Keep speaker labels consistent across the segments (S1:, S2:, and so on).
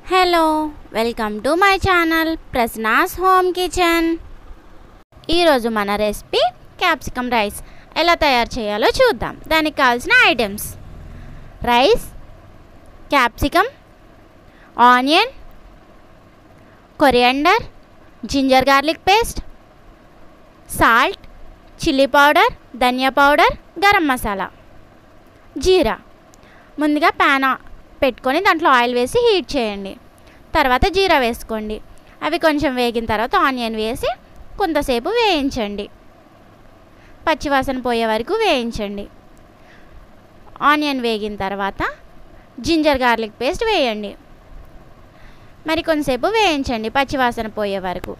S1: hello welcome to my channel ప్రశ్నాస్ home kitchen ఈరోజు మన రెసిపీ క్యాప్సికమ్ రైస్ ఎలా తయారు చేయాలో చూద్దాం దానికి కావాల్సిన items rice capsicum onion coriander ginger garlic paste salt chilli powder dhaniya powder garam masala jeera ముందుగా ప్యాన్ పెట్టుకొని దాంట్లో ఆయిల్ వేసి హీట్ చేయండి తర్వాత జీరా వేసుకోండి అవి కొంచెం వేగిన తర్వాత ఆనియన్ వేసి కొంతసేపు వేయించండి పచ్చివాసన పోయే వరకు వేయించండి ఆనియన్ వేగిన తర్వాత జింజర్ గార్లిక్ పేస్ట్ వేయండి మరి కొంతసేపు వేయించండి పచ్చివాసన పోయే వరకు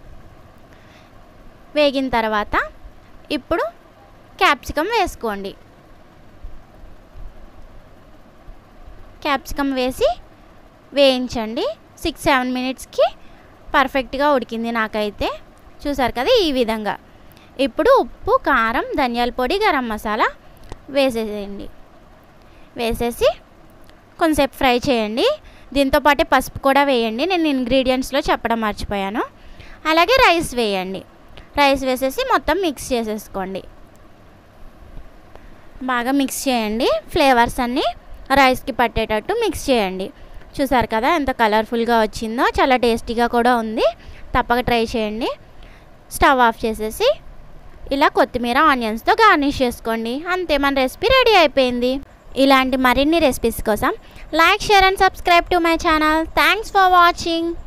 S1: వేగిన తర్వాత ఇప్పుడు క్యాప్సికమ్ వేసుకోండి క్యాప్సికమ్ వేసి వేయించండి సిక్స్ సెవెన్ మినిట్స్కి పర్ఫెక్ట్గా ఉడికింది నాకైతే చూసారు కదా ఈ విధంగా ఇప్పుడు ఉప్పు కారం ధనియాల పొడి గరం మసాలా వేసేసేయండి వేసేసి కొంతసేపు ఫ్రై చేయండి దీంతో పాటే పసుపు కూడా వేయండి నేను ఇంగ్రీడియంట్స్లో చెప్పడం మర్చిపోయాను అలాగే రైస్ వేయండి రైస్ వేసేసి మొత్తం మిక్స్ చేసేసుకోండి బాగా మిక్స్ చేయండి ఫ్లేవర్స్ అన్నీ రైస్కి పట్టేటట్టు మిక్స్ చేయండి చూసారు కదా ఎంత కలర్ఫుల్గా వచ్చిందో చాలా టేస్టీగా కూడా ఉంది తప్పక ట్రై చేయండి స్టవ్ ఆఫ్ చేసేసి ఇలా కొత్తిమీర ఆనియన్స్తో గార్నిష్ చేసుకోండి అంతే మన రెసిపీ రెడీ అయిపోయింది ఇలాంటి మరిన్ని రెసిపీస్ కోసం like share and subscribe to my channel thanks for watching